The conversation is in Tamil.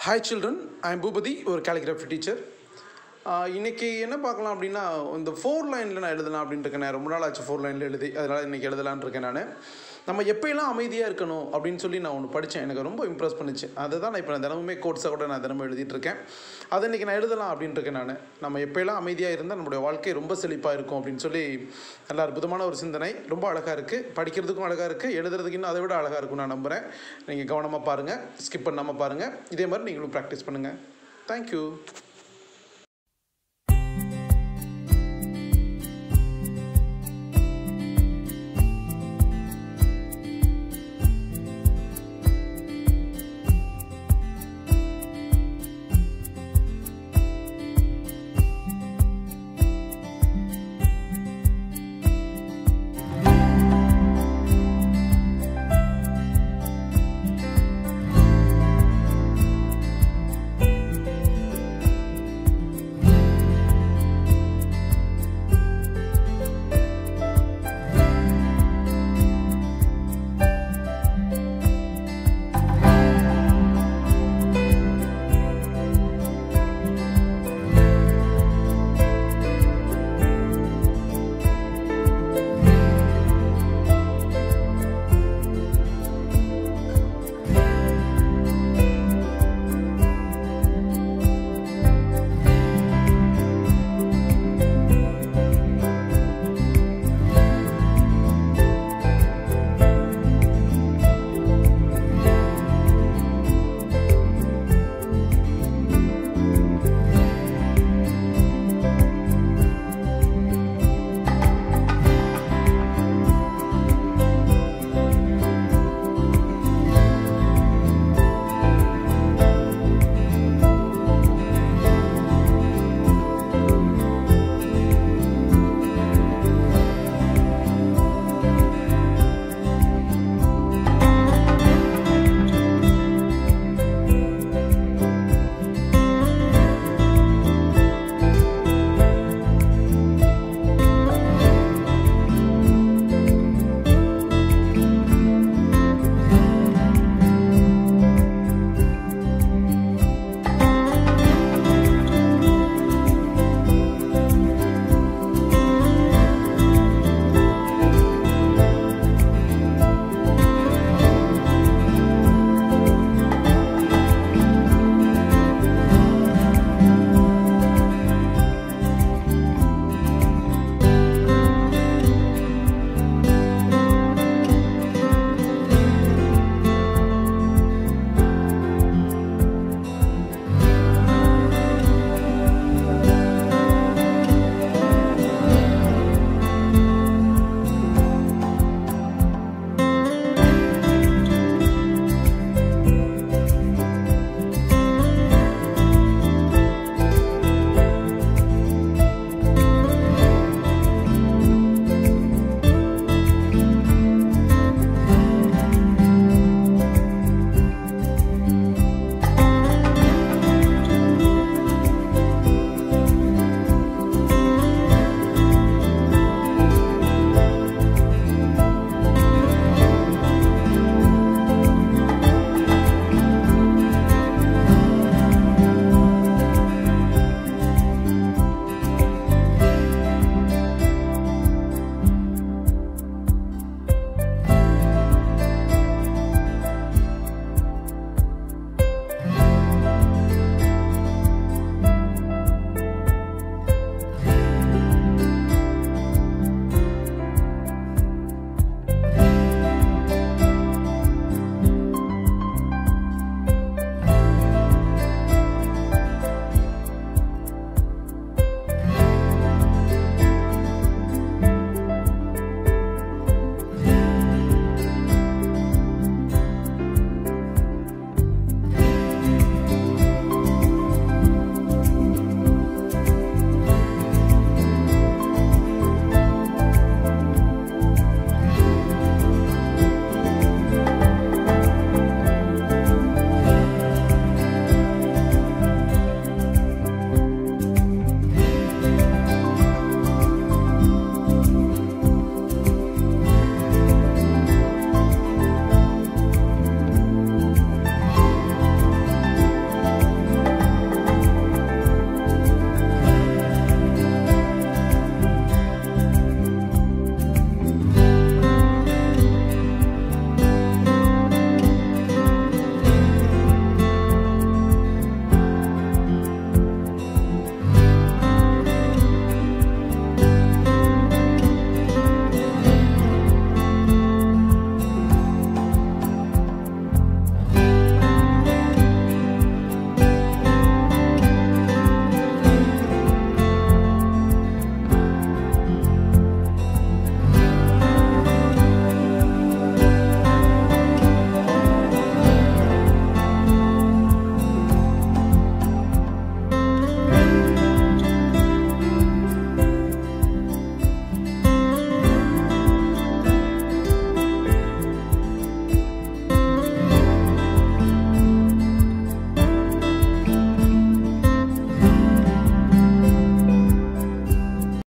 hi children I am Boopathi ஒரு கேலிகிராஃபி டீச்சர் இன்றைக்கி என்ன பார்க்கலாம் அப்படின்னா இந்த ஃபோர் லைனில் நான் எழுதலாம் அப்படின்ட்டு இருக்கேன் நான் ரொம்ப நாள் ஆச்சு ஃபோர் லைனில் எழுதி அதனால் இன்றைக்கி எழுதலான்னு இருக்கேன் நான் நம்ம எப்போயெல்லாம் அமைதியாக இருக்கணும் அப்படின்னு சொல்லி நான் ஒன்று படித்தேன் எனக்கு ரொம்ப இம்ப்ரெஸ் பண்ணுச்சு அதை தான் நான் இப்போ நான் தினமுமே கோட்ஸை கூட நான் தினமும் எழுதிட்டு இருக்கேன் அதை இன்றைக்கி நான் எழுதலாம் அப்படின்ட்டு இருக்கேன் நான் நம்ம எப்போயெல்லாம் அமைதியாக இருந்தால் நம்மளுடைய வாழ்க்கை ரொம்ப செழிப்பாக இருக்கும் அப்படின்னு சொல்லி நல்ல அற்புதமான ஒரு சிந்தனை ரொம்ப அழகாக இருக்குது படிக்கிறதுக்கும் அழகாக இருக்குது எழுதுறதுக்கு இன்னும் அதை விட அழகாக இருக்கும் நான் நம்புகிறேன் நீங்கள் கவனமாக பாருங்கள் ஸ்கிப் பண்ணாமல் பாருங்கள் இதே மாதிரி நீங்களும் ப்ராக்டிஸ் பண்ணுங்கள் தேங்க்யூ